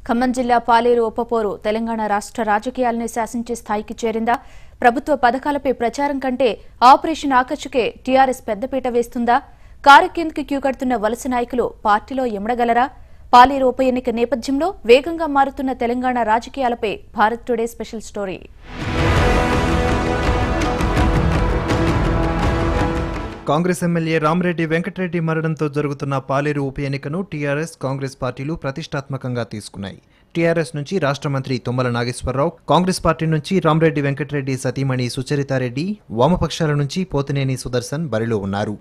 ఖమ్మం జిల్లా పాలేరు ఉపపోరు తెలంగాణ రాష్ట్ర రాజకీయాలను శాసించే స్థాయికి చేరిందా ప్రభుత్వ పథకాలపై ప్రచారం కంటే ఆపరేషన్ ఆకర్షకే టీఆర్ఎస్ పెద్దపీట వేస్తుందా కారెక్కేందుకు క్యూ కడుతున్న వలస నాయకులు పార్టీలో ఎమడగలరా పాలేరు ఉప ఎన్నిక నేపథ్యంలో వేగంగా మారుతున్న తెలంగాణ రాజకీయాలపై Bharat today special story Congress MLA Ramareddy Venkatareddy మరణంతో జరుగుతున్న పాలేరు ఉప ఎన్నికను టీఆర్ఎస్ కాంగ్రెస్ పార్టీలు ప్రతిష్టాత్మకంగా తీసుకున్నాయి టీఆర్ఎస్ నుంచి రాష్ట్ర మంత్రి తుమ్మల నాగేశ్వరరావు కాంగ్రెస్ పార్టీ నుంచి రామరెడ్డి వెంకటరెడ్డి సతీమణి సుచరితారెడ్డి వామపక్షాల నుంచి పోతినేని సుదర్శన్ బరిలో ఉన్నారు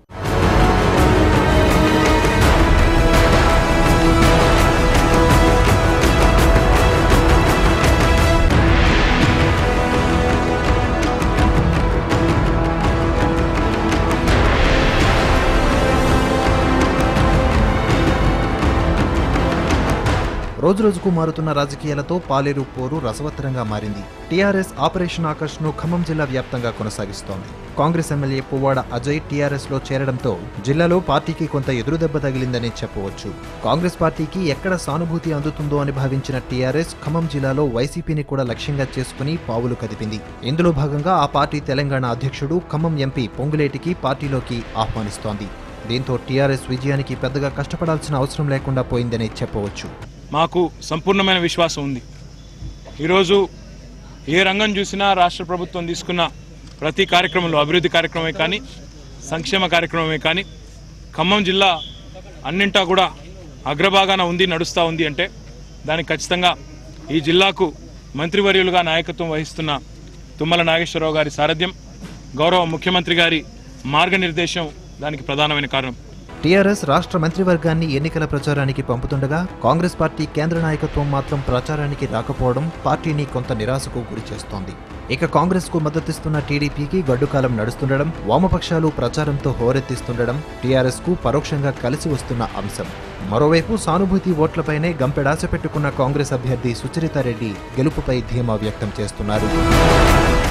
రోజురోజుకు మారుతున్న రాజకీయాలతో పాలేరు పోరు రసవత్తరంగా మారింది టీఆర్ఎస్ ఆపరేషన్ ఆకర్ష్ ను ఖమ్మం జిల్లా వ్యాప్తంగా కొనసాగిస్తోంది Congress MLA Puvvada Ajay TRS లో చేరడంతో జిల్లాలో పార్టీకి కొంత ఎదురుదెబ్బ తగిలిందని చెప్పవచ్చు కాంగ్రెస్ పార్టీకి ఎక్కడ సానుభూతి అందుతుందో అని భావించిన టీఆర్ఎస్ ఖమ్మం జిల్లాలో వైసీపీని కూడా లక్ష్యంగా చేసుకుని పావులు కదిపింది ఇందులో భాగంగా ఆ పార్టీ తెలంగాణ అధ్యక్షుడు ఖమ్మం ఎంపీ పొంగులేటికి పార్టీలోకి ఆహ్వానిస్తోంది దీంతో టీఆర్ఎస్ విజయానికి పెద్దగా కష్టపడాల్సిన అవసరం లేకుండా పోయిందని చెప్పవచ్చు మాకు సంపూర్ణమైన విశ్వాసం ఉంది ఈరోజు ఏ రంగం చూసినా రాష్ట్ర ప్రభుత్వం తీసుకున్న ప్రతి కార్యక్రమంలో అభివృద్ధి కార్యక్రమమే కానీ సంక్షేమ కార్యక్రమమే కానీ ఖమ్మం జిల్లా అన్నింటా కూడా అగ్రభాగాన ఉంది నడుస్తూ ఉంది అంటే దానికి ఖచ్చితంగా ఈ జిల్లాకు మంత్రివర్యులుగా నాయకత్వం వహిస్తున్న తుమ్మల నాగేశ్వరరావు గారి సారథ్యం గౌరవ ముఖ్యమంత్రి గారి మార్గనిర్దేశం దానికి ప్రధానమైన కారణం టీఆర్ఎస్ రాష్ట్ర మంత్రివర్గాన్ని ఎన్నికల ప్రచారానికి పంపుతుండగా కాంగ్రెస్ పార్టీ కేంద్ర నాయకత్వం మాత్రం ప్రచారానికి రాకపోవడం పార్టీని కొంత నిరాశకు గురిచేస్తోంది ఇక కాంగ్రెస్ కు మద్దతిస్తున్న టీడీపీకి గడ్డుకాలం నడుస్తుండడం వామపక్షాలు ప్రచారంతో హోరెత్తిస్తుండడం టీఆర్ఎస్ కు పరోక్షంగా కలిసి వస్తున్న అంశం మరోవైపు సానుభూతి ఓట్లపైనే గంపెడాశ పెట్టుకున్న కాంగ్రెస్ అభ్యర్థి సుచరితారెడ్డి గెలుపుపై ధీమా వ్యక్తం చేస్తున్నారు